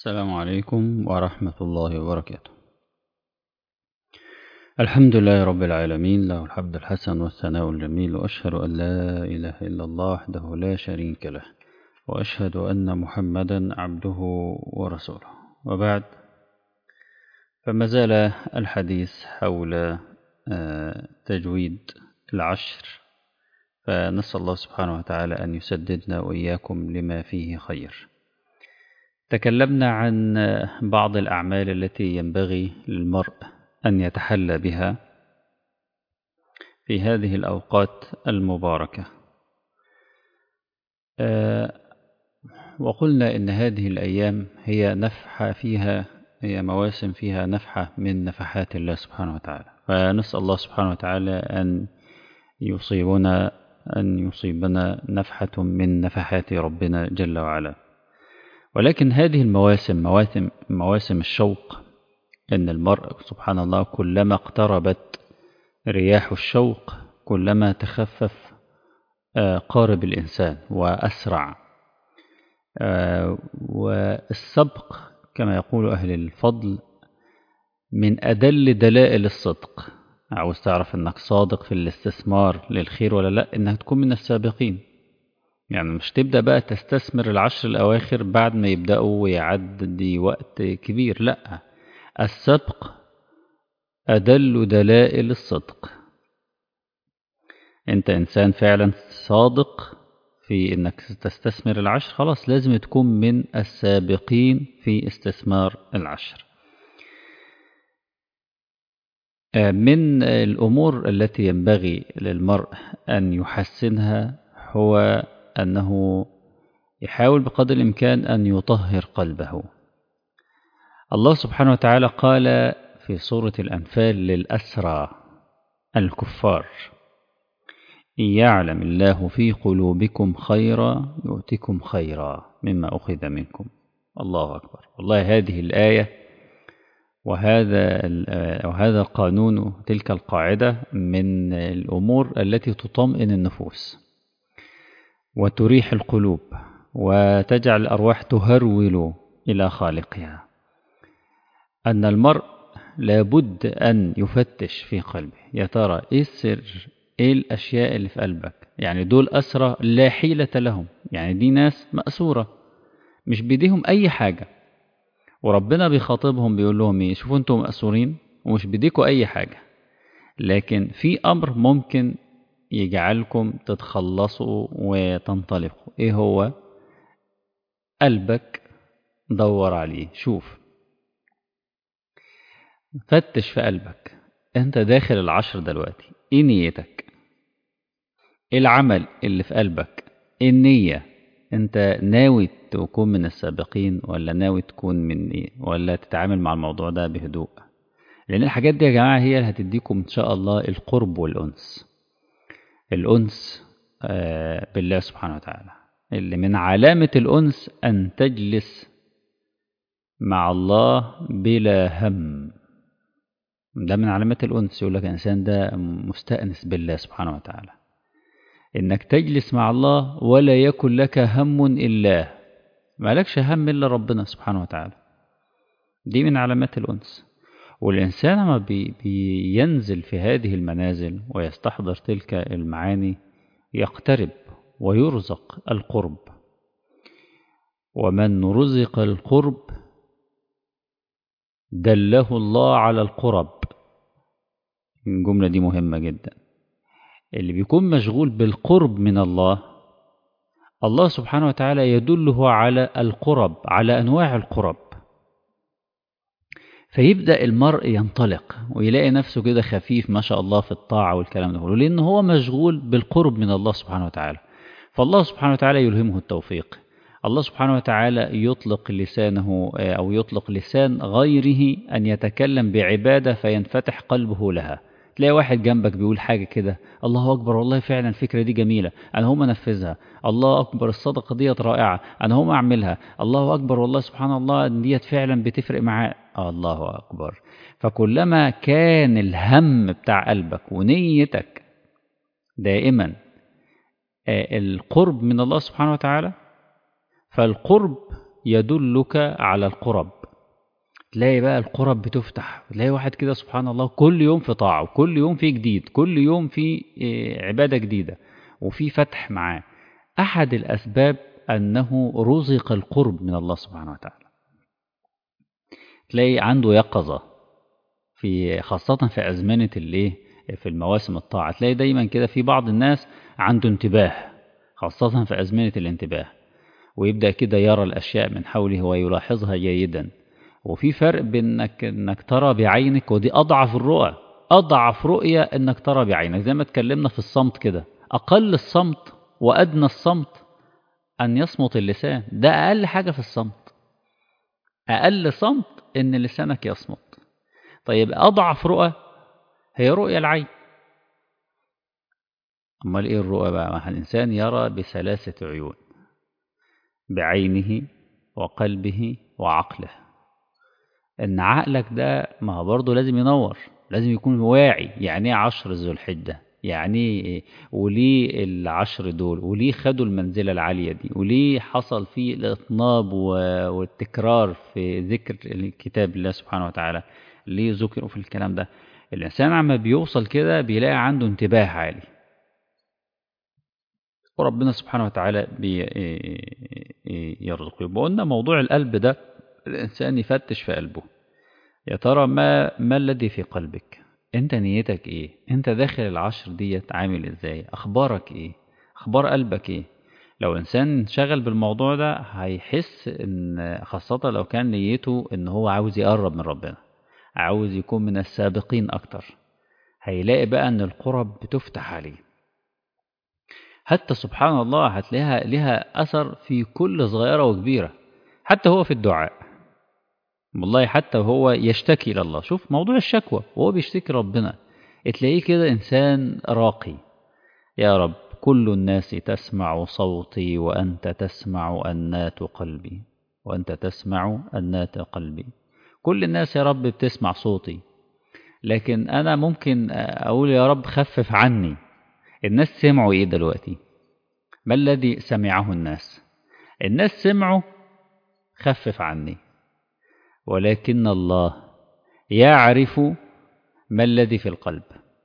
السلام عليكم ورحمة الله وبركاته الحمد لله رب العالمين له الحمد الحسن والثناء الجميل وأشهد أن لا إله إلا الله وحده لا شريك له وأشهد أن محمدا عبده ورسوله وبعد فما زال الحديث حول تجويد العشر فنسأل الله سبحانه وتعالى أن يسددنا وإياكم لما فيه خير تكلمنا عن بعض الأعمال التي ينبغي للمرء أن يتحلى بها في هذه الأوقات المباركة وقلنا إن هذه الأيام هي نفحة فيها هي مواسم فيها نفحة من نفحات الله سبحانه وتعالى فنسأل الله سبحانه وتعالى أن يصيبنا أن يصيبنا نفحة من نفحات ربنا جل وعلا ولكن هذه المواسم مواسم مواسم الشوق أن المرء سبحان الله كلما اقتربت رياح الشوق كلما تخفف قارب الإنسان وأسرع والسبق كما يقول أهل الفضل من أدل دلائل الصدق عاوز تعرف أنك صادق في الاستثمار للخير ولا لا أنك تكون من السابقين يعني مش تبدأ بقى تستثمر العشر الأواخر بعد ما يبدأوا ويعدي وقت كبير لا السبق أدل دلائل الصدق أنت إنسان فعلا صادق في أنك تستثمر العشر خلاص لازم تكون من السابقين في استثمار العشر من الأمور التي ينبغي للمرء أن يحسنها هو أنه يحاول بقدر الإمكان أن يطهر قلبه الله سبحانه وتعالى قال في سورة الأنفال للأسرى الكفار إن يعلم الله في قلوبكم خيرا يؤتكم خيرا مما أخذ منكم الله أكبر والله هذه الآية وهذا وهذا القانون تلك القاعدة من الأمور التي تطمئن النفوس وتريح القلوب وتجعل الأرواح تهرول إلى خالقها أن المرء لابد أن يفتش في قلبه يا ترى إيه السر إيه الأشياء اللي في قلبك يعني دول أسرى لا حيلة لهم يعني دي ناس مأسورة مش بيديهم أي حاجة وربنا بيخاطبهم بيقول لهم إيه شوفوا أنتم مأسورين ومش بيديكوا أي حاجة لكن في أمر ممكن يجعلكم تتخلصوا وتنطلقوا ايه هو قلبك دور عليه شوف فتش في قلبك انت داخل العشر دلوقتي ايه نيتك ايه العمل اللي في قلبك ايه النية انت ناوي تكون من السابقين ولا ناوي تكون من ايه ولا تتعامل مع الموضوع ده بهدوء لان الحاجات دي يا جماعة هي اللي هتديكم ان شاء الله القرب والأنس الأنس بالله سبحانه وتعالى اللي من علامة الأنس أن تجلس مع الله بلا هم ده من علامات الأنس يقول لك الإنسان ده مستأنس بالله سبحانه وتعالى إنك تجلس مع الله ولا يكن لك هم إلا ما لكش هم إلا ربنا سبحانه وتعالى دي من علامات الأنس والإنسان لما بي بينزل في هذه المنازل ويستحضر تلك المعاني يقترب ويرزق القرب ومن رزق القرب دله الله على القرب الجملة دي مهمة جدا اللي بيكون مشغول بالقرب من الله الله سبحانه وتعالى يدله على القرب على أنواع القرب فيبدأ المرء ينطلق ويلاقي نفسه كده خفيف ما شاء الله في الطاعة والكلام ده كله لأن هو مشغول بالقرب من الله سبحانه وتعالى فالله سبحانه وتعالى يلهمه التوفيق الله سبحانه وتعالى يطلق لسانه أو يطلق لسان غيره أن يتكلم بعبادة فينفتح قلبه لها تلاقي واحد جنبك بيقول حاجة كده الله أكبر والله فعلا الفكرة دي جميلة أنا هم أنفذها الله أكبر الصدقة ديت رائعة أنا هم أعملها الله أكبر والله سبحان الله ديت فعلا بتفرق معاه الله أكبر فكلما كان الهم بتاع قلبك ونيتك دائما القرب من الله سبحانه وتعالى فالقرب يدلك على القرب تلاقي بقى القرب بتفتح تلاقي واحد كده سبحان الله كل يوم في طاعة وكل يوم في جديد كل يوم في عبادة جديدة وفي فتح معاه أحد الأسباب أنه رزق القرب من الله سبحانه وتعالى تلاقي عنده يقظة في خاصة في أزمنة الايه في المواسم الطاعة تلاقي دايما كده في بعض الناس عنده انتباه خاصة في أزمنة الانتباه ويبدأ كده يرى الأشياء من حوله ويلاحظها جيدا وفي فرق بين انك انك ترى بعينك ودي اضعف الرؤى اضعف رؤيه انك ترى بعينك زي ما اتكلمنا في الصمت كده اقل الصمت وادنى الصمت ان يصمت اللسان ده اقل حاجه في الصمت اقل صمت ان لسانك يصمت طيب اضعف رؤى هي رؤيا العين امال ايه الرؤى بقى ما الانسان يرى بثلاثه عيون بعينه وقلبه وعقله ان عقلك ده ما هو برضه لازم ينور لازم يكون واعي يعني ايه عشر ذو الحجه يعني ايه وليه العشر دول وليه خدوا المنزله العاليه دي وليه حصل فيه الاطناب والتكرار في ذكر كتاب الله سبحانه وتعالى ليه ذكروا في الكلام ده الانسان عما بيوصل كده بيلاقي عنده انتباه عالي وربنا سبحانه وتعالى بيرزقه وقلنا موضوع القلب ده الإنسان يفتش في قلبه يا ترى ما ما الذي في قلبك انت نيتك ايه انت داخل العشر ديت عامل ازاي اخبارك ايه اخبار قلبك ايه لو انسان انشغل بالموضوع ده هيحس ان خاصة لو كان نيته ان هو عاوز يقرب من ربنا عاوز يكون من السابقين اكتر هيلاقي بقى ان القرب بتفتح عليه حتى سبحان الله هتلاقيها لها اثر في كل صغيرة وكبيرة حتى هو في الدعاء والله حتى وهو يشتكي إلى الله شوف موضوع الشكوى وهو بيشتكي ربنا تلاقيه كده إنسان راقي يا رب كل الناس تسمع صوتي وأنت تسمع أنات قلبي وأنت تسمع أنات قلبي كل الناس يا رب بتسمع صوتي لكن أنا ممكن أقول يا رب خفف عني الناس سمعوا إيه دلوقتي ما الذي سمعه الناس الناس سمعوا خفف عني ولكن الله يعرف ما الذي في القلب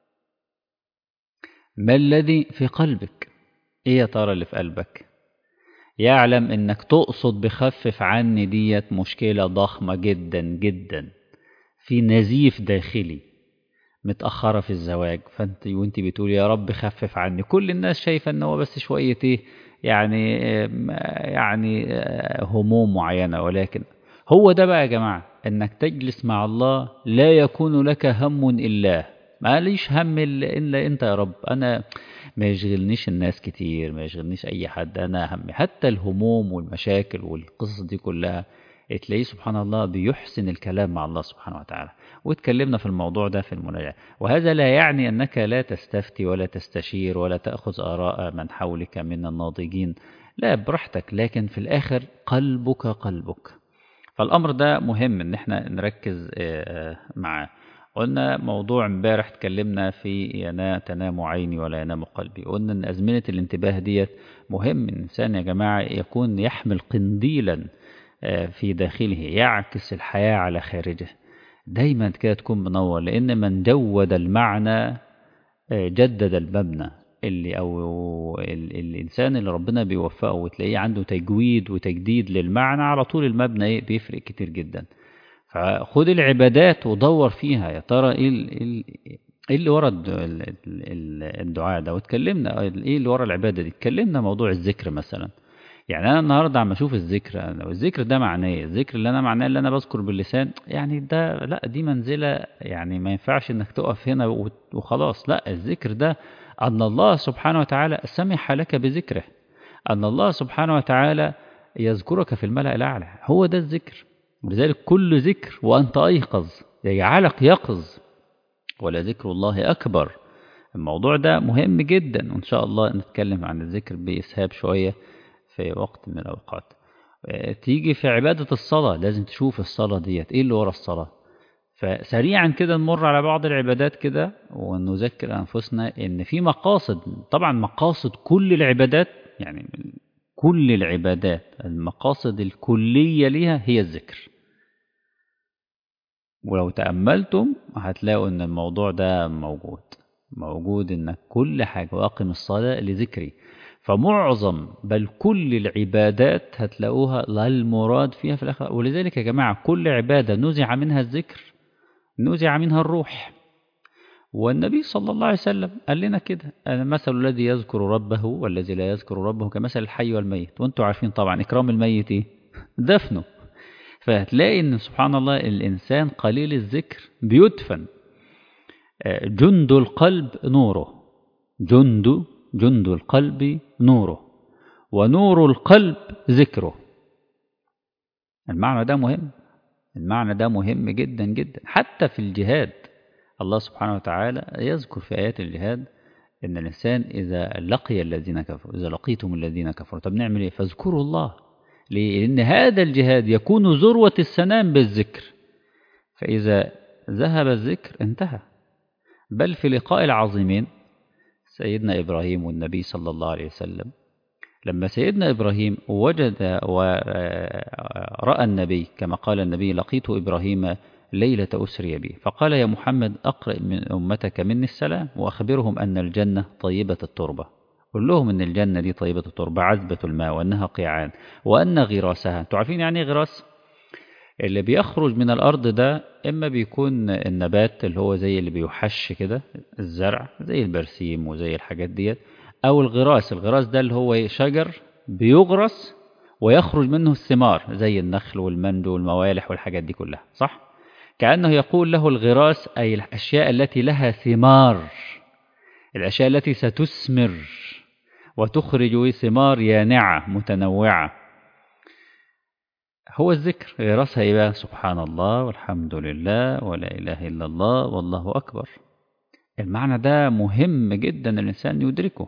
ما الذي في قلبك ايه يا ترى اللي في قلبك يعلم انك تقصد بخفف عني ديت مشكلة ضخمة جدا جدا في نزيف داخلي متأخرة في الزواج فانت وانت بتقول يا رب خفف عني كل الناس شايفة ان هو بس شوية ايه يعني يعني هموم معينة ولكن هو ده بقى يا جماعة انك تجلس مع الله لا يكون لك هم إلا ما ليش هم إلا أنت يا رب أنا ما يشغلنيش الناس كتير ما يشغلنيش أي حد أنا همي حتى الهموم والمشاكل والقصص دي كلها تلاقيه سبحان الله بيحسن الكلام مع الله سبحانه وتعالى واتكلمنا في الموضوع ده في المراجعة وهذا لا يعني أنك لا تستفتي ولا تستشير ولا تأخذ آراء من حولك من الناضجين لا براحتك لكن في الآخر قلبك قلبك فالأمر ده مهم إن احنا نركز معاه قلنا موضوع امبارح اتكلمنا في ينا تنام عيني ولا ينام قلبي قلنا ان ازمنه الانتباه ديت مهم الانسان يا جماعه يكون يحمل قنديلا في داخله يعكس الحياه على خارجه دايما كده تكون منور لان من جود المعنى جدد المبنى اللي او الانسان اللي ربنا بيوفقه وتلاقيه عنده تجويد وتجديد للمعنى على طول المبنى ايه بيفرق كتير جدا فخد العبادات ودور فيها يا ترى ايه ايه اللي ورا الدعاء ده واتكلمنا ايه اللي ورا العباده دي اتكلمنا موضوع الذكر مثلا يعني انا النهارده عم اشوف الذكر لو الذكر ده معناه ايه الذكر اللي انا معناه اللي انا بذكر باللسان يعني ده لا دي منزله يعني ما ينفعش انك تقف هنا وخلاص لا الذكر ده ان الله سبحانه وتعالى سمح لك بذكره ان الله سبحانه وتعالى يذكرك في الملأ الاعلى هو ده الذكر لذلك كل ذكر وأنت أيقظ يجعلك يقظ ولذكر الله أكبر الموضوع ده مهم جدا وإن شاء الله نتكلم عن الذكر بإسهاب شوية في وقت من الأوقات تيجي في عبادة الصلاة لازم تشوف الصلاة ديت إيه اللي ورا الصلاة فسريعا كده نمر على بعض العبادات كده ونذكر أنفسنا إن في مقاصد طبعا مقاصد كل العبادات يعني كل العبادات المقاصد الكلية ليها هي الذكر ولو تأملتم هتلاقوا ان الموضوع ده موجود موجود انك كل حاجة واقم الصلاة لذكري فمعظم بل كل العبادات هتلاقوها لا المراد فيها في الآخرة ولذلك يا جماعة كل عبادة نزع منها الذكر نزع منها الروح والنبي صلى الله عليه وسلم قال لنا كده أنا مثل الذي يذكر ربه والذي لا يذكر ربه كمثل الحي والميت وانتم عارفين طبعا إكرام الميت إيه؟ دفنه فهتلاقي ان سبحان الله الانسان قليل الذكر بيدفن جند القلب نوره جند جند القلب نوره ونور القلب ذكره المعنى ده مهم المعنى ده مهم جدا جدا حتى في الجهاد الله سبحانه وتعالى يذكر في آيات الجهاد إن الإنسان إذا لقي الذين كفروا إذا لقيتم الذين كفروا طب نعمل إيه فاذكروا الله لأن هذا الجهاد يكون ذروة السنام بالذكر فإذا ذهب الذكر انتهى بل في لقاء العظيمين سيدنا إبراهيم والنبي صلى الله عليه وسلم لما سيدنا إبراهيم وجد ورأى النبي كما قال النبي لقيت إبراهيم ليلة أسري بي فقال يا محمد أقرأ من أمتك مني السلام وأخبرهم أن الجنة طيبة التربة قل لهم أن الجنة دي طيبة التربة عذبة الماء وأنها قيعان وأن غراسها أنتوا عارفين يعني غراس اللي بيخرج من الأرض ده إما بيكون النبات اللي هو زي اللي بيحش كده الزرع زي البرسيم وزي الحاجات ديت أو الغراس الغراس ده اللي هو شجر بيغرس ويخرج منه الثمار زي النخل والمندو والموالح والحاجات دي كلها صح؟ كأنه يقول له الغراس أي الأشياء التي لها ثمار الأشياء التي ستثمر وتخرج ثمار يانعة متنوعة هو الذكر غراسها إيه بقى سبحان الله والحمد لله ولا إله إلا الله والله أكبر المعنى ده مهم جدا الإنسان يدركه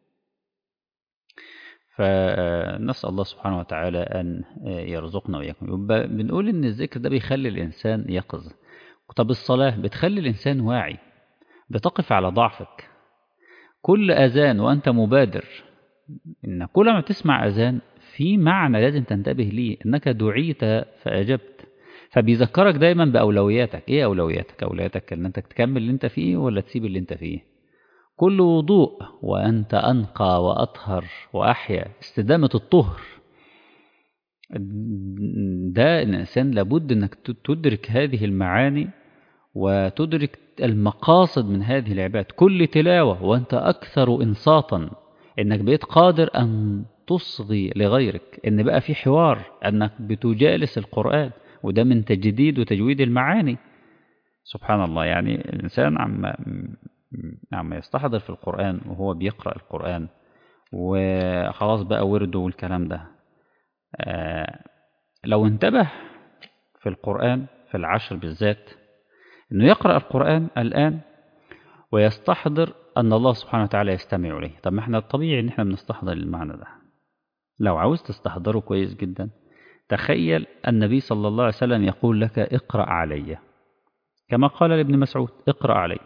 فنسأل الله سبحانه وتعالى أن يرزقنا وإياكم بنقول إن الذكر ده بيخلي الإنسان يقظ طب الصلاة بتخلي الإنسان واعي بتقف على ضعفك كل أذان وأنت مبادر إن كل ما تسمع أذان في معنى لازم تنتبه ليه إنك دعيت فأجبت فبيذكرك دايما بأولوياتك إيه أولوياتك أولوياتك إن أنت تكمل اللي أنت فيه ولا تسيب اللي أنت فيه كل وضوء وأنت أنقى وأطهر وأحيا استدامة الطهر ده الإنسان لابد أنك تدرك هذه المعاني وتدرك المقاصد من هذه العباد كل تلاوة وأنت أكثر إنصاتا إنك بقيت قادر أن تصغي لغيرك إن بقى في حوار أنك بتجالس القرآن وده من تجديد وتجويد المعاني سبحان الله يعني الإنسان عم عم يستحضر في القرآن وهو بيقرأ القرآن وخلاص بقى ورده والكلام ده آه لو انتبه في القرآن في العشر بالذات انه يقرأ القرآن الآن ويستحضر أن الله سبحانه وتعالى يستمع إليه طب ما احنا الطبيعي ان احنا بنستحضر المعنى ده لو عاوز تستحضره كويس جدا تخيل النبي صلى الله عليه وسلم يقول لك اقرأ علي كما قال لابن مسعود اقرأ علي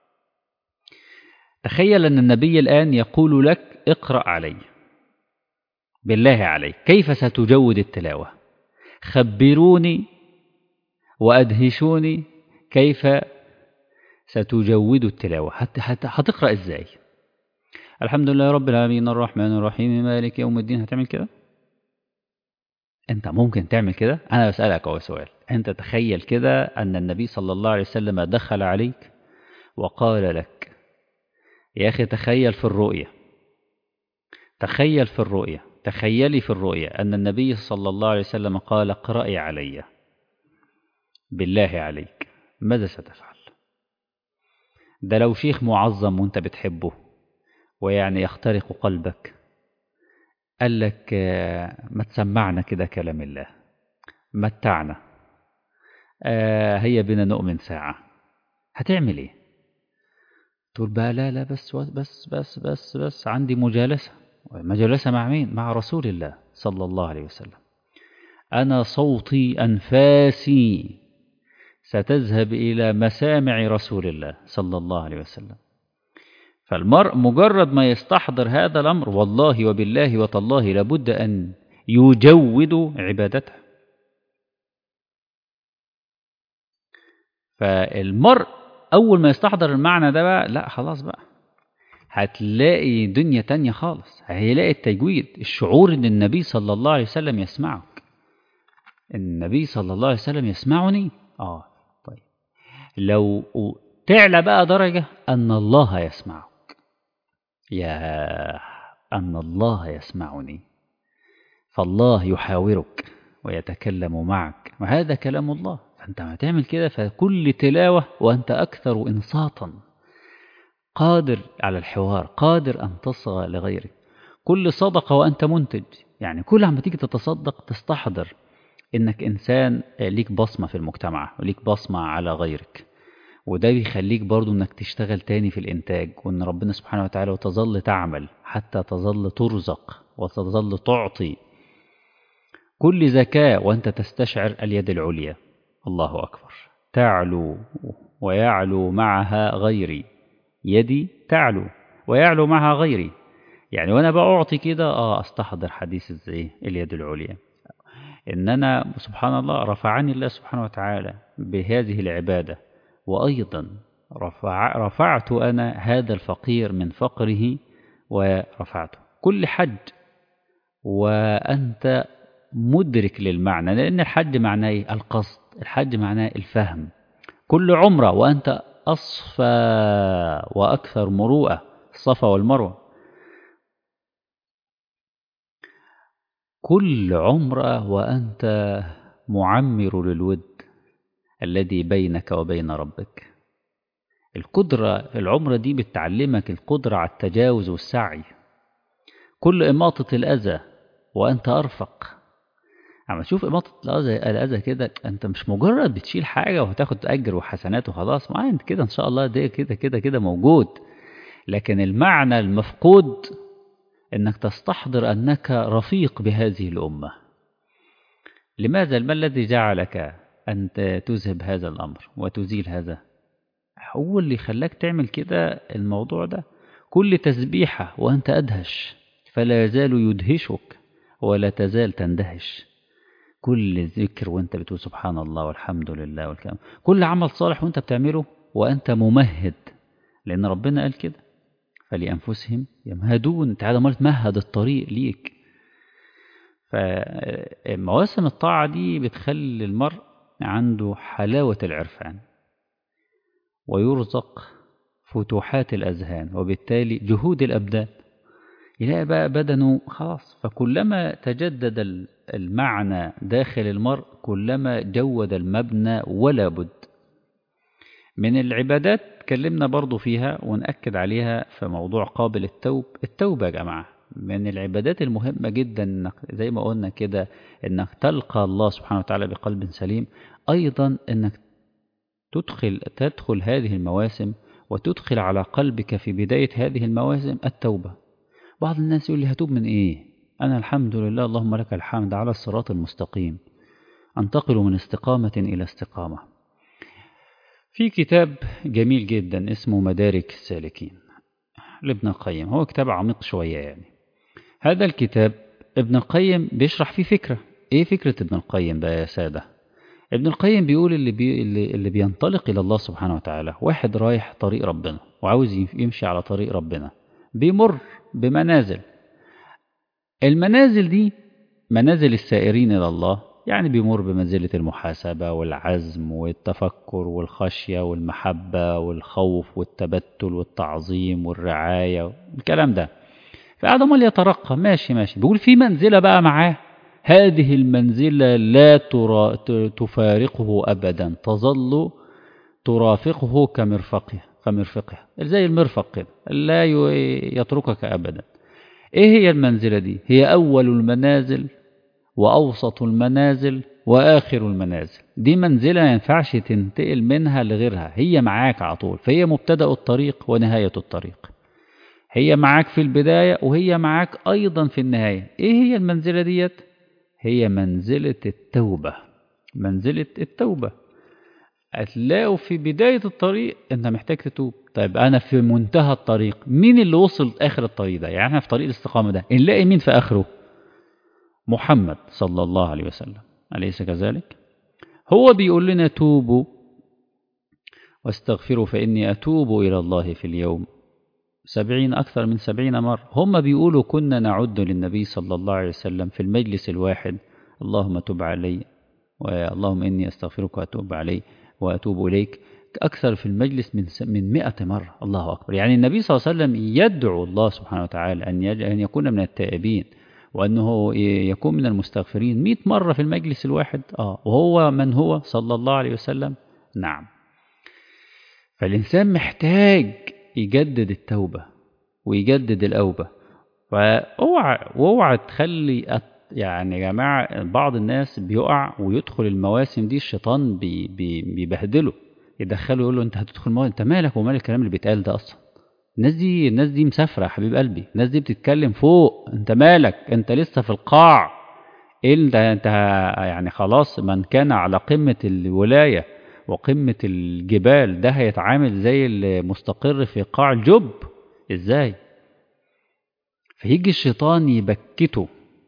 تخيل أن النبي الآن يقول لك اقرأ علي بالله عليك كيف ستجود التلاوة خبروني وأدهشوني كيف ستجود التلاوة حتى حتى هتقرأ ازاي الحمد لله رب العالمين الرحمن الرحيم مالك يوم الدين هتعمل كده انت ممكن تعمل كده انا بسألك اهو سؤال انت تخيل كده ان النبي صلى الله عليه وسلم دخل عليك وقال لك يا اخي تخيل في الرؤية تخيل في الرؤية تخيلي في الرؤية أن النبي صلى الله عليه وسلم قال اقرأي علي بالله عليك ماذا ستفعل ده لو شيخ معظم وانت بتحبه ويعني يخترق قلبك قال لك ما تسمعنا كده كلام الله متعنا هيا بنا نؤمن ساعة هتعمل ايه تقول بقى لا لا بس بس بس بس بس عندي مجالسة مجالسة مع مين مع رسول الله صلى الله عليه وسلم أنا صوتي أنفاسي ستذهب إلى مسامع رسول الله صلى الله عليه وسلم فالمرء مجرد ما يستحضر هذا الأمر والله وبالله وتالله لابد أن يجود عبادته فالمرء أول ما يستحضر المعنى ده بقى لا خلاص بقى هتلاقي دنيا تانية خالص هيلاقي التجويد الشعور ان النبي صلى الله عليه وسلم يسمعك النبي صلى الله عليه وسلم يسمعني اه طيب لو تعلى بقى درجة أن الله يسمعك يا أن الله يسمعني فالله يحاورك ويتكلم معك وهذا كلام الله فأنت ما تعمل كده فكل تلاوة وأنت أكثر إنصاتا قادر على الحوار قادر أن تصغى لغيرك كل صدقة وأنت منتج يعني كل عم تيجي تتصدق تستحضر إنك إنسان ليك بصمة في المجتمع وليك بصمة على غيرك وده بيخليك برضو إنك تشتغل تاني في الإنتاج وإن ربنا سبحانه وتعالى وتظل تعمل حتى تظل ترزق وتظل تعطي كل زكاة وأنت تستشعر اليد العليا الله أكبر تعلو ويعلو معها غيري يدي تعلو ويعلو معها غيري يعني وانا بعطي كده اه استحضر حديث ازاي اليد العليا ان انا سبحان الله رفعني الله سبحانه وتعالى بهذه العبادة وايضا رفع رفعت انا هذا الفقير من فقره ورفعته كل حج وانت مدرك للمعنى لان الحج معناه ايه القصد الحج معناه الفهم كل عمرة وانت أصفى وأكثر مروءة الصفا والمروة كل عمرة وأنت معمر للود الذي بينك وبين ربك القدرة العمرة دي بتعلمك القدرة على التجاوز والسعي كل إماطة الأذى وأنت أرفق اما تشوف إماطة الأذى الأذى كده أنت مش مجرد بتشيل حاجة وهتاخد أجر وحسنات وخلاص ما أنت كده إن شاء الله ده كده كده كده موجود لكن المعنى المفقود إنك تستحضر أنك رفيق بهذه الأمة لماذا ما الذي جعلك أن تذهب هذا الأمر وتزيل هذا هو اللي خلاك تعمل كده الموضوع ده كل تسبيحة وأنت أدهش فلا يزال يدهشك ولا تزال تندهش كل ذكر وانت بتقول سبحان الله والحمد لله والكلام كل عمل صالح وانت بتعمله وانت ممهد لان ربنا قال كده فلأنفسهم يمهدون انت عايز تمهد الطريق ليك فمواسم الطاعة دي بتخلي المرء عنده حلاوة العرفان ويرزق فتوحات الأذهان وبالتالي جهود الأبدان يلاقي بقى بدنه خلاص فكلما تجدد المعنى داخل المرء كلما جود المبنى ولا بد من العبادات اتكلمنا برضو فيها ونأكد عليها في موضوع قابل التوب التوبة يا جماعة من العبادات المهمة جدا انك زي ما قلنا كده انك تلقى الله سبحانه وتعالى بقلب سليم ايضا انك تدخل تدخل هذه المواسم وتدخل على قلبك في بداية هذه المواسم التوبة بعض الناس يقول لي هتوب من ايه انا الحمد لله اللهم لك الحمد على الصراط المستقيم انتقل من استقامة الى استقامة في كتاب جميل جدا اسمه مدارك السالكين لابن القيم هو كتاب عميق شوية يعني هذا الكتاب ابن القيم بيشرح فيه فكرة ايه فكرة ابن القيم بقى يا سادة ابن القيم بيقول اللي, بي اللي, اللي بينطلق إلى الله سبحانه وتعالى واحد رايح طريق ربنا وعاوز يمشي على طريق ربنا بيمر بمنازل المنازل دي منازل السائرين إلى الله يعني بيمر بمنزلة المحاسبة والعزم والتفكر والخشية والمحبة والخوف والتبتل والتعظيم والرعاية الكلام ده فقعد امال يترقى ماشي ماشي بيقول في منزلة بقى معاه هذه المنزلة لا ترا تفارقه أبدا تظل ترافقه كمرفقه كمرفقه زي المرفق كده لا يتركك أبدا إيه هي المنزلة دي هي أول المنازل وأوسط المنازل وآخر المنازل دي منزلة ما ينفعش تنتقل منها لغيرها هي معاك على طول فهي مبتدأ الطريق ونهاية الطريق هي معاك في البداية وهي معاك أيضا في النهاية إيه هي المنزلة ديت هي منزلة التوبة منزلة التوبة هتلاقوا في بداية الطريق أنت محتاج تتوب طيب أنا في منتهى الطريق مين اللي وصل آخر الطريق ده يعني احنا في طريق الاستقامة ده نلاقي مين في آخره محمد صلى الله عليه وسلم أليس كذلك هو بيقول لنا توبوا واستغفروا فإني أتوب إلى الله في اليوم سبعين أكثر من سبعين مرة هم بيقولوا كنا نعد للنبي صلى الله عليه وسلم في المجلس الواحد اللهم تب علي واللهم إني أستغفرك وأتوب علي وأتوب إليك أكثر في المجلس من من 100 مرة الله أكبر يعني النبي صلى الله عليه وسلم يدعو الله سبحانه وتعالى أن أن يكون من التائبين وأنه يكون من المستغفرين 100 مرة في المجلس الواحد آه وهو من هو صلى الله عليه وسلم نعم فالإنسان محتاج يجدد التوبة ويجدد الأوبة فاوعى واوعى تخلي يعني يا جماعة بعض الناس بيقع ويدخل المواسم دي الشيطان بي بي بيبهدله يدخله يقول له انت هتدخل مواسم انت مالك ومال الكلام اللي بيتقال ده اصلا الناس دي الناس دي مسافرة يا حبيب قلبي الناس دي بتتكلم فوق انت مالك انت لسه في القاع ايه انت انت يعني خلاص من كان على قمة الولاية وقمة الجبال ده هيتعامل زي المستقر في قاع الجب ازاي فيجي الشيطان يبكته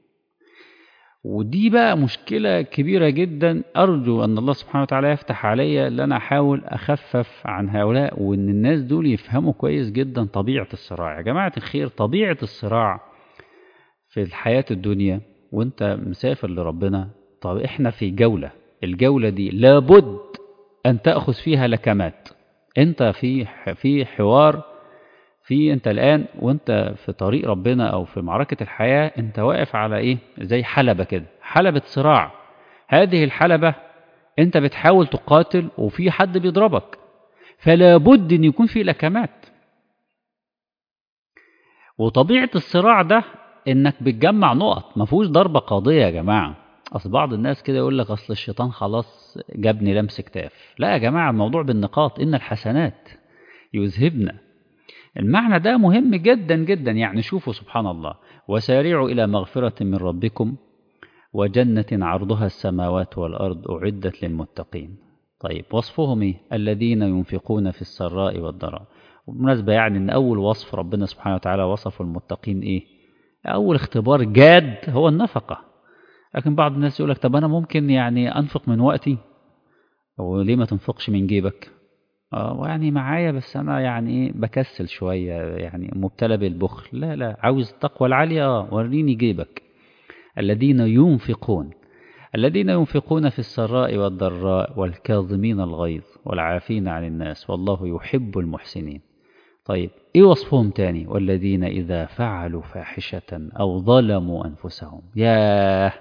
ودي بقى مشكلة كبيرة جدا أرجو أن الله سبحانه وتعالى يفتح عليا أن أنا أحاول أخفف عن هؤلاء وأن الناس دول يفهموا كويس جدا طبيعة الصراع يا جماعة الخير طبيعة الصراع في الحياة الدنيا وانت مسافر لربنا طب احنا في جولة الجولة دي لابد أن تأخذ فيها لكمات أنت في في حوار في أنت الآن وأنت في طريق ربنا أو في معركة الحياة أنت واقف على إيه زي حلبة كده حلبة صراع هذه الحلبة أنت بتحاول تقاتل وفي حد بيضربك فلا بد أن يكون في لكمات وطبيعة الصراع ده إنك بتجمع نقط ما فيهوش ضربة قاضية يا جماعة أصل بعض الناس كده يقول لك أصل الشيطان خلاص جابني لمس كتاف لا يا جماعة الموضوع بالنقاط إن الحسنات يذهبنا المعنى ده مهم جدا جدا يعني شوفوا سبحان الله وسارعوا إلى مغفرة من ربكم وجنة عرضها السماوات والأرض أعدت للمتقين طيب وصفهم إيه؟ الذين ينفقون في السراء والضراء وبالمناسبة يعني أن أول وصف ربنا سبحانه وتعالى وصف المتقين إيه أول اختبار جاد هو النفقة لكن بعض الناس يقول لك طب أنا ممكن يعني أنفق من وقتي وليه ما تنفقش من جيبك اه يعني معايا بس أنا يعني إيه بكسل شوية يعني مبتلى بالبخل لا لا عاوز التقوى العالية اه وريني جيبك الذين ينفقون الذين ينفقون في السراء والضراء والكاظمين الغيظ والعافين عن الناس والله يحب المحسنين طيب ايه وصفهم تاني والذين إذا فعلوا فاحشة أو ظلموا أنفسهم ياه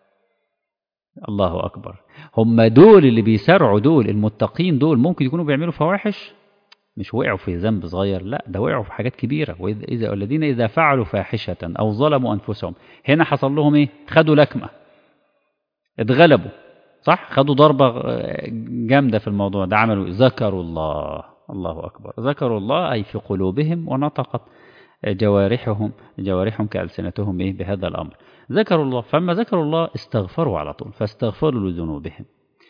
الله أكبر هم دول اللي بيسرعوا دول المتقين دول ممكن يكونوا بيعملوا فواحش مش وقعوا في ذنب صغير لا ده وقعوا في حاجات كبيرة وإذا إذا والذين إذا فعلوا فاحشة أو ظلموا أنفسهم هنا حصل لهم إيه خدوا لكمة اتغلبوا صح خدوا ضربة جامدة في الموضوع ده عملوا ذكروا الله الله أكبر ذكروا الله أي في قلوبهم ونطقت جوارحهم جوارحهم كألسنتهم إيه بهذا الأمر ذكروا الله فلما ذكروا الله استغفروا على طول فاستغفروا لذنوبهم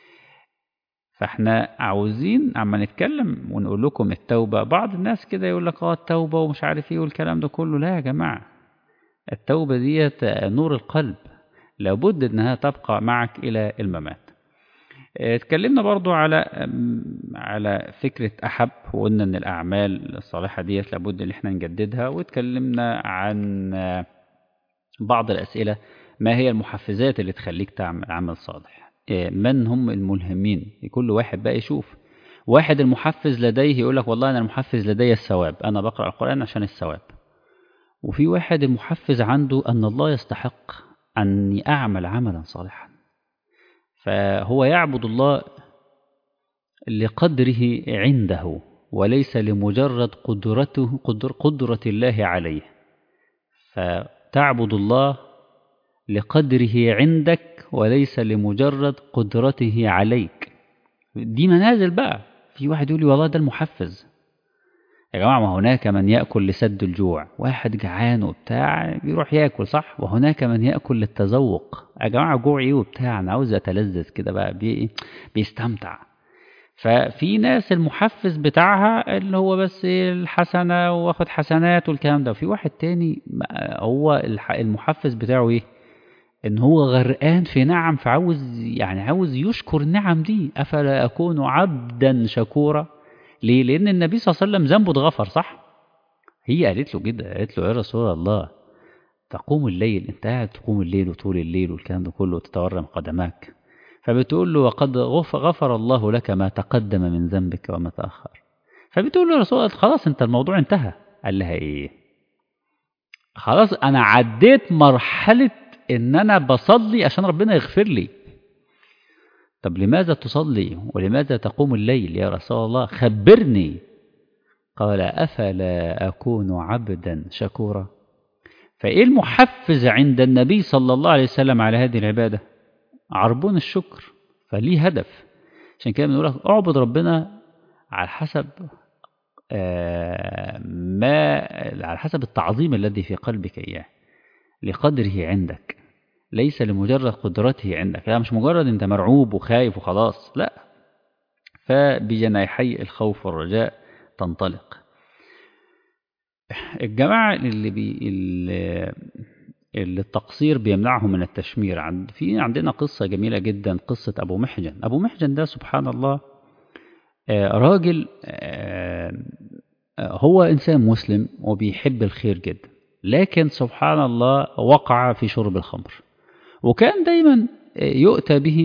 فاحنا عاوزين عما نتكلم ونقول لكم التوبة بعض الناس كده يقول لك اه التوبة ومش عارف ايه والكلام ده كله لا يا جماعة التوبة ديت نور القلب لابد انها تبقى معك الى الممات اتكلمنا برضو على على فكرة أحب وقلنا إن الأعمال الصالحة ديت لابد إن احنا نجددها واتكلمنا عن بعض الأسئلة ما هي المحفزات اللي تخليك تعمل عمل صالح من هم الملهمين كل واحد بقى يشوف واحد المحفز لديه يقول لك والله أنا المحفز لدي الثواب أنا بقرأ القرآن عشان الثواب وفي واحد المحفز عنده أن الله يستحق أني أعمل عملا صالحا فهو يعبد الله لقدره عنده وليس لمجرد قدرته قدر قدرة الله عليه فتعبد الله لقدره عندك وليس لمجرد قدرته عليك دي منازل بقى في واحد يقول لي والله ده المحفز يا جماعة ما هناك من يأكل لسد الجوع واحد جعان وبتاع بيروح يأكل صح وهناك من يأكل للتذوق يا جماعة جوع ايه وبتاع أنا عاوز أتلذذ كده بقى بي بيستمتع ففي ناس المحفز بتاعها اللي هو بس الحسنة واخد حسنات والكلام ده وفي واحد تاني هو المحفز بتاعه ايه ان هو غرقان في نعم فعاوز يعني عاوز يشكر النعم دي افلا اكون عبدا شكورا ليه لان النبي صلى الله عليه وسلم ذنبه اتغفر صح هي قالت له كده قالت له يا رسول الله تقوم الليل انت قاعد تقوم الليل وطول الليل والكلام ده كله وتتورم قدماك فبتقول له وقد غفر الله لك ما تقدم من ذنبك وما تأخر فبتقول له يا رسول الله خلاص انت الموضوع انتهى قال لها ايه خلاص انا عديت مرحلة ان انا بصلي عشان ربنا يغفر لي طب لماذا تصلي ولماذا تقوم الليل يا رسول الله خبرني قال افلا اكون عبدا شكورا فايه المحفز عند النبي صلى الله عليه وسلم على هذه العباده عربون الشكر فليه هدف عشان كده بنقول لك اعبد ربنا على حسب ما على حسب التعظيم الذي في قلبك اياه لقدره عندك ليس لمجرد قدرته عندك لا مش مجرد انت مرعوب وخايف وخلاص لا فبجناحي الخوف والرجاء تنطلق الجماعة اللي, بي اللي, اللي التقصير بيمنعهم من التشمير عند في عندنا قصة جميلة جدا قصة أبو محجن أبو محجن ده سبحان الله راجل هو إنسان مسلم وبيحب الخير جدا لكن سبحان الله وقع في شرب الخمر وكان دايما يؤتى به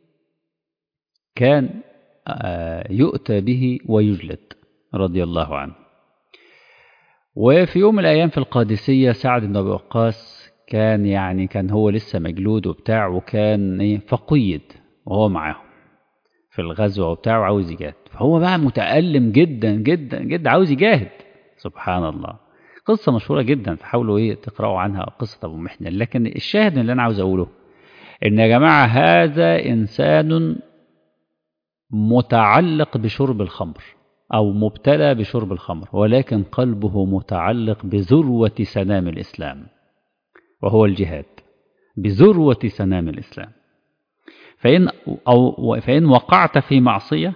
كان يؤتى به ويجلد رضي الله عنه وفي يوم من الأيام في القادسية سعد بن أبي وقاص كان يعني كان هو لسه مجلود وبتاع وكان ايه فقيد وهو معاهم في الغزوة وبتاع وعاوز يجاهد فهو بقى متألم جدا جدا جدا عاوز يجاهد سبحان الله قصة مشهورة جدا فحاولوا ايه تقرأوا عنها قصة أبو محنن لكن الشاهد اللي أنا عاوز أقوله إن يا جماعة هذا إنسان متعلق بشرب الخمر أو مبتلى بشرب الخمر ولكن قلبه متعلق بذروة سنام الإسلام وهو الجهاد بذروة سنام الإسلام فإن, أو فإن وقعت في معصية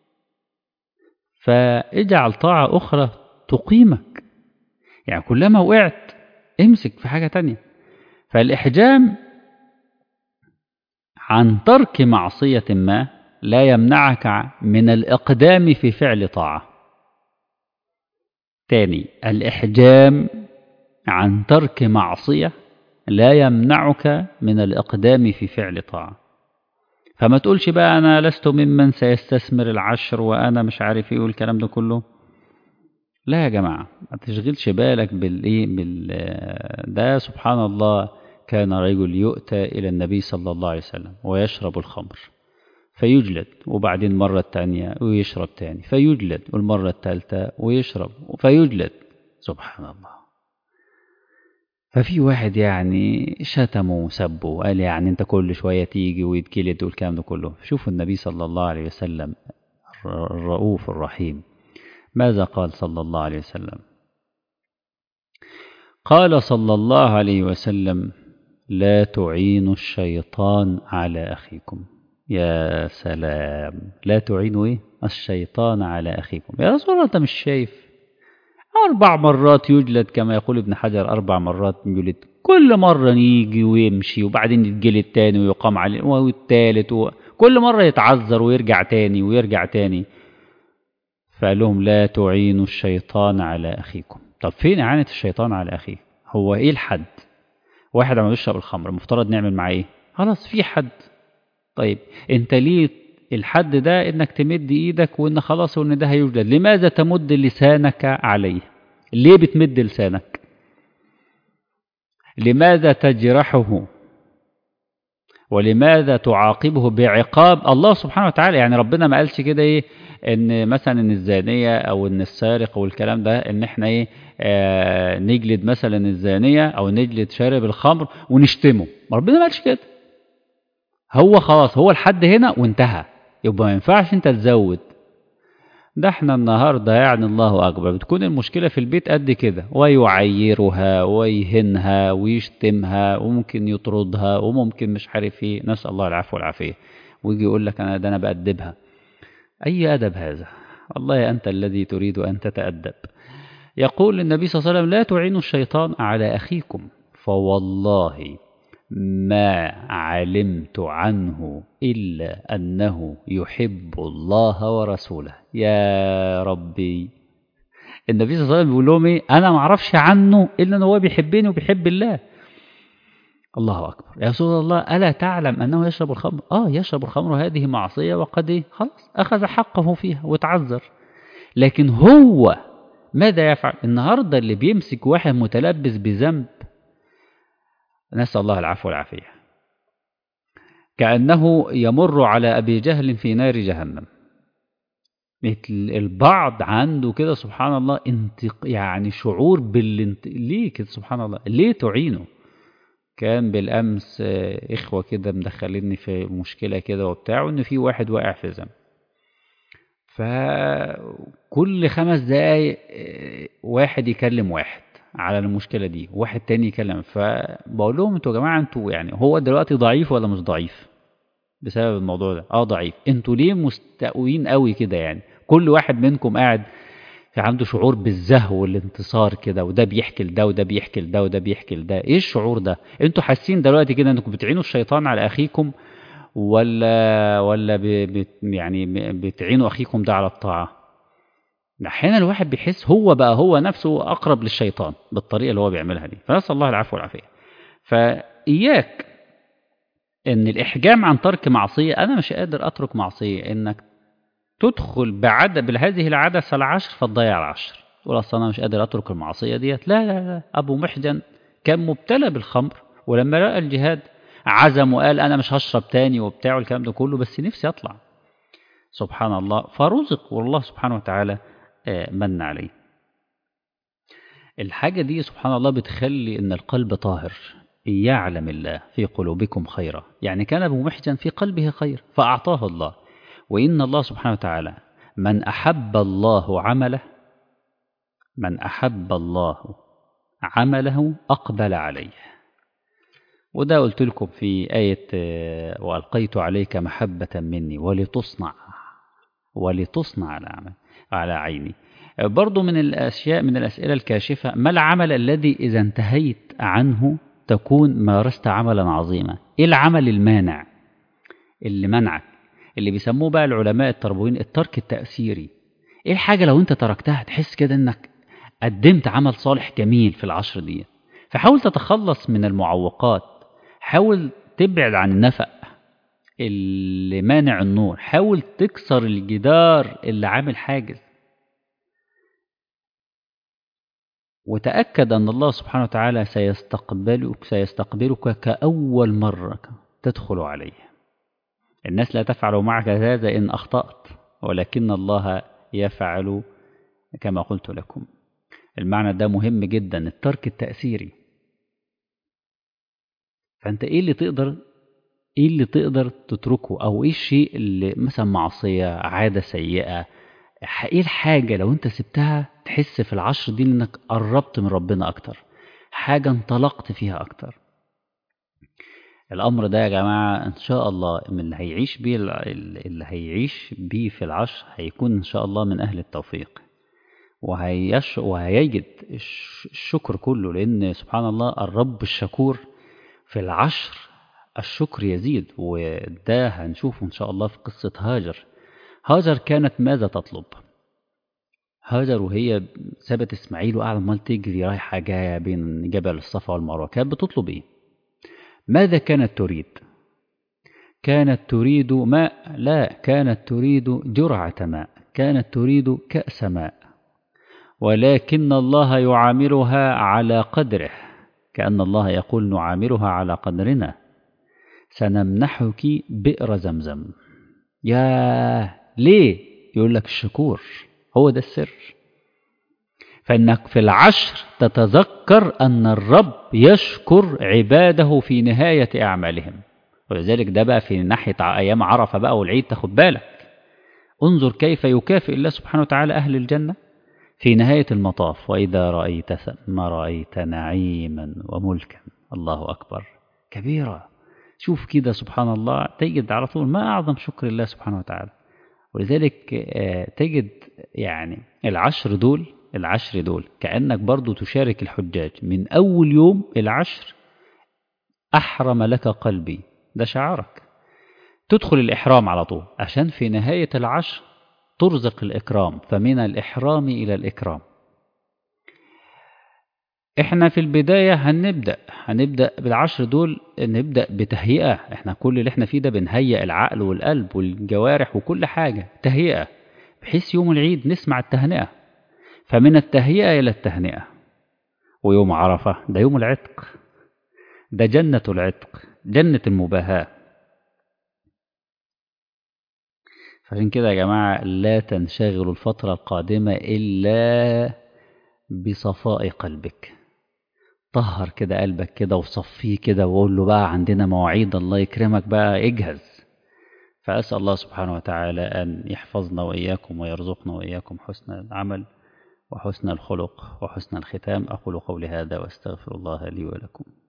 فاجعل طاعة أخرى تقيمك يعني كلما وقعت امسك في حاجة تانية فالإحجام عن ترك معصية ما لا يمنعك من الإقدام في فعل طاعة تاني الإحجام عن ترك معصية لا يمنعك من الإقدام في فعل طاعة فما تقولش بقى أنا لست ممن سيستثمر العشر وأنا مش عارف إيه والكلام ده كله لا يا جماعة ما تشغلش بالك بالإيه بال ده سبحان الله كان رجل يؤتى إلى النبي صلى الله عليه وسلم ويشرب الخمر فيجلد وبعدين مرة تانية ويشرب تاني فيجلد والمرة الثالثة ويشرب فيجلد سبحان الله ففي واحد يعني شتمه وسبه وقال يعني انت كل شوية تيجي ويتكلد والكلام ده كله شوفوا النبي صلى الله عليه وسلم الرؤوف الرحيم ماذا قال صلى الله عليه وسلم قال صلى الله عليه وسلم لا تعينوا الشيطان على أخيكم يا سلام لا تعينوا إيه الشيطان على أخيكم يا رسول الله أنت مش شايف أربع مرات يجلد كما يقول ابن حجر أربع مرات يجلد كل مرة يجي ويمشي وبعدين يتجلد تاني ويقام عليه والتالت كل مرة يتعذر ويرجع تاني ويرجع تاني فقال لهم لا تعينوا الشيطان على أخيكم طب فين إعانة الشيطان على أخيه هو إيه الحد واحد عم يشرب الخمر المفترض نعمل معاه إيه خلاص في حد طيب انت ليه الحد ده انك تمد ايدك وان خلاص وان ده هيوجد لماذا تمد لسانك عليه ليه بتمد لسانك لماذا تجرحه ولماذا تعاقبه بعقاب الله سبحانه وتعالى يعني ربنا ما قالش كده ايه ان مثلا ان الزانيه او ان السارق والكلام ده ان احنا ايه آه نجلد مثلا الزانيه او نجلد شارب الخمر ونشتمه ربنا ما قالش كده هو خلاص هو الحد هنا وانتهى يبقى ما ينفعش انت تزود ده احنا النهارده يعني الله اكبر بتكون المشكله في البيت قد كده ويعيرها ويهنها ويشتمها وممكن يطردها وممكن مش عارف ايه نسال الله العفو والعافيه ويجي يقول لك انا ده انا بأدبها أي أدب هذا والله أنت الذي تريد أن تتأدب يقول النبي صلى الله عليه وسلم لا تعينوا الشيطان على أخيكم فوالله ما علمت عنه إلا أنه يحب الله ورسوله يا ربي النبي صلى الله عليه وسلم بيقول لهم ايه انا ما اعرفش عنه الا ان هو بيحبني وبيحب الله الله اكبر يا رسول الله الا تعلم انه يشرب الخمر اه يشرب الخمر هذه معصيه وقد ايه خلاص اخذ حقه فيها وتعذر لكن هو ماذا يفعل النهارده اللي بيمسك واحد متلبس بذنب نسال الله العفو والعافيه كانه يمر على ابي جهل في نار جهنم مثل البعض عنده كده سبحان الله انت يعني شعور بالانت... ليه كده سبحان الله ليه تعينه كان بالامس اخوه كده مدخليني في مشكله كده وبتاع وان في واحد واقع في ذنب فكل خمس دقايق واحد يكلم واحد على المشكله دي واحد تاني يكلم فبقول لهم انتوا يا جماعه انتوا يعني هو دلوقتي ضعيف ولا مش ضعيف بسبب الموضوع ده اه ضعيف انتوا ليه مستقوين قوي كده يعني كل واحد منكم قاعد عنده شعور بالزهو والانتصار كده وده بيحكي لده وده بيحكي لده وده بيحكي لده ايه الشعور ده انتوا حاسين دلوقتي كده انكم بتعينوا الشيطان على اخيكم ولا ولا بت يعني بتعينوا اخيكم ده على الطاعه احيانا الواحد بيحس هو بقى هو نفسه اقرب للشيطان بالطريقه اللي هو بيعملها دي فنسال الله العفو والعافيه فاياك ان الاحجام عن ترك معصيه انا مش قادر اترك معصيه انك تدخل بعد بهذه العدسه العشر فتضيع العشر تقول اصل انا مش قادر اترك المعصيه ديت لا لا لا ابو محجن كان مبتلى بالخمر ولما لقى الجهاد عزم وقال انا مش هشرب تاني وبتاع والكلام ده كله بس نفسي اطلع سبحان الله فرزق والله سبحانه وتعالى من عليه الحاجة دي سبحان الله بتخلي ان القلب طاهر يعلم الله في قلوبكم خيرا يعني كان أبو محجن في قلبه خير فأعطاه الله وإن الله سبحانه وتعالى من أحب الله عمله من أحب الله عمله أقبل عليه وده قلت لكم في آية وألقيت عليك محبة مني ولتصنع ولتصنع على عمل على عيني برضو من الأشياء من الأسئلة الكاشفة ما العمل الذي إذا انتهيت عنه تكون مارست عملا عظيما ايه العمل المانع اللي منعك اللي بيسموه بقى العلماء التربويين الترك التأثيري ايه الحاجة لو انت تركتها تحس كده انك قدمت عمل صالح جميل في العشر دي فحاول تتخلص من المعوقات حاول تبعد عن النفق اللي مانع النور حاول تكسر الجدار اللي عامل حاجز وتأكد أن الله سبحانه وتعالى سيستقبلك سيستقبلك كأول مرة تدخل عليه الناس لا تفعل معك هذا إن أخطأت ولكن الله يفعل كما قلت لكم المعنى ده مهم جدا الترك التأثيري فأنت إيه اللي تقدر إيه اللي تقدر تتركه أو إيه الشيء اللي مثلا معصية عادة سيئة ايه الحاجة لو انت سبتها تحس في العشر دي انك قربت من ربنا اكتر حاجة انطلقت فيها اكتر الامر ده يا جماعة ان شاء الله من اللي هيعيش بيه اللي هيعيش بيه في العشر هيكون ان شاء الله من اهل التوفيق وهيش وهيجد الشكر كله لان سبحان الله الرب الشكور في العشر الشكر يزيد وده هنشوفه ان شاء الله في قصة هاجر هاجر كانت ماذا تطلب هاجر وهي سابت اسماعيل وقاعده عمال تجري رايحه جايه بين جبل الصفا والمروه كانت بتطلب ايه ماذا كانت تريد كانت تريد ماء لا كانت تريد جرعه ماء كانت تريد كاس ماء ولكن الله يعاملها على قدره كان الله يقول نعاملها على قدرنا سنمنحك بئر زمزم يا ليه يقول لك الشكور هو ده السر فإنك في العشر تتذكر أن الرب يشكر عباده في نهاية أعمالهم ولذلك ده بقى في ناحية أيام عرفة بقى والعيد تاخد بالك انظر كيف يكافئ الله سبحانه وتعالى أهل الجنة في نهاية المطاف وإذا رأيت ثم رأيت نعيما وملكا الله أكبر كبيرة شوف كده سبحان الله تجد على طول ما أعظم شكر الله سبحانه وتعالى ولذلك تجد يعني العشر دول العشر دول كأنك برضو تشارك الحجاج من أول يوم العشر أحرم لك قلبي ده شعارك تدخل الإحرام على طول عشان في نهاية العشر ترزق الإكرام فمن الإحرام إلى الإكرام احنا في البداية هنبدأ هنبدأ بالعشر دول نبدأ بتهيئة احنا كل اللي احنا فيه ده بنهيئ العقل والقلب والجوارح وكل حاجة تهيئة بحيث يوم العيد نسمع التهنئة فمن التهيئة إلى التهنئة ويوم عرفة ده يوم العتق ده جنة العتق جنة المباهاة فعشان كده يا جماعة لا تنشغلوا الفترة القادمة إلا بصفاء قلبك طهر كده قلبك كده وصفيه كده وقول له بقى عندنا مواعيد الله يكرمك بقى اجهز فأسأل الله سبحانه وتعالى أن يحفظنا وإياكم ويرزقنا وإياكم حسن العمل وحسن الخلق وحسن الختام أقول قولي هذا وأستغفر الله لي ولكم